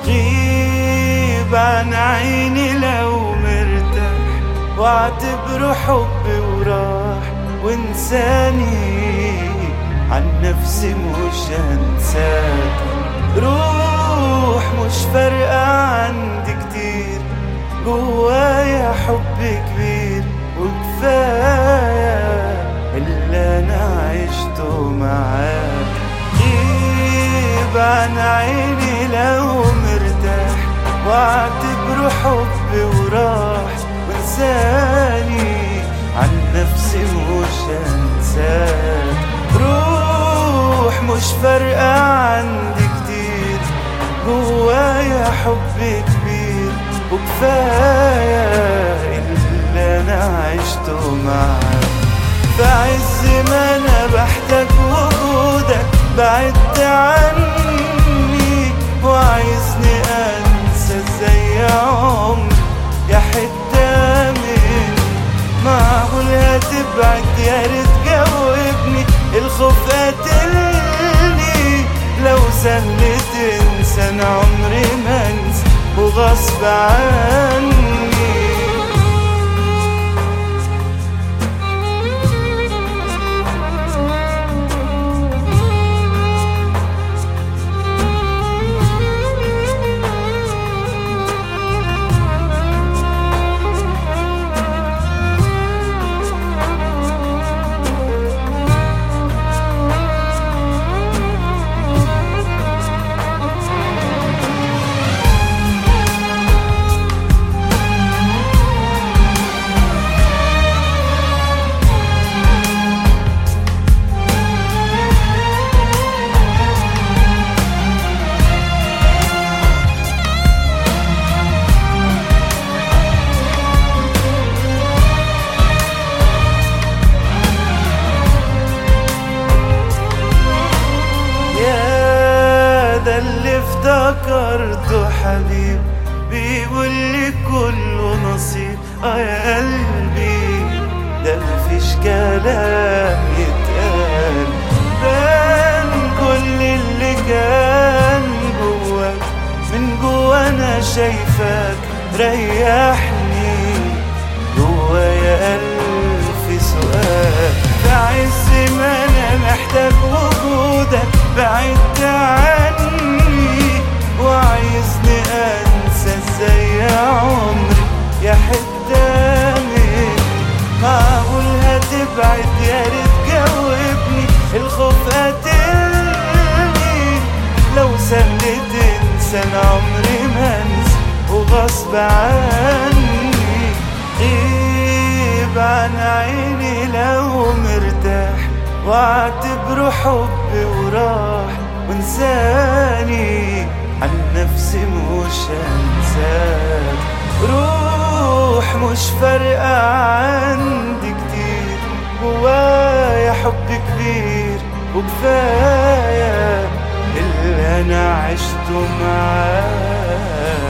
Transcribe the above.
غيب عن عيني لو مرتاح واعتبره حب وراح وانساني عن نفسي مش هنساك روح مش فارقة عندي كتير جوايا حب كبير وكفاية اللي أنا عشته معاك غيب عن عيني لو مرتاح واعتبره حب وراح وانساني عن نفسي مش هنساك روح مش فارقة عندي كتير جوايا حب كبير وكفاية اللي أنا عشته معاك بعز ما أنا بحتاج وجودك بعدت عني وعايزني أنسى ازاي عمري يا حتة مني معقول هتبعد يا ريت جاوبني الخوف قاتلني لو سهل تنسى أنا عمري ما انسى وغصب عني يا ده اللي افتكرته حبيب بيقول لي كله نصيب اه يا قلبي ده مفيش كلام يتقال بان كل اللي كان جواك من جوا انا شايفاك ريحني جوايا ألف سؤال في عز ما أنا محتاج وجودك بعدت عني وعايزني أنسى ازاي يا عمري يا حتة مني معقول هتبعد يا ريت جاوبني الخوف قاتلني لو سهل تنسى أنا عمري ما انسى وغصب عني غيب عن عيني لو مرتاح واعتبره حب وراح وانساني عن نفسي مش هنساك روح مش فارقة عندي كتير جوايا حب كبير وكفاية اللي أنا عشته معاك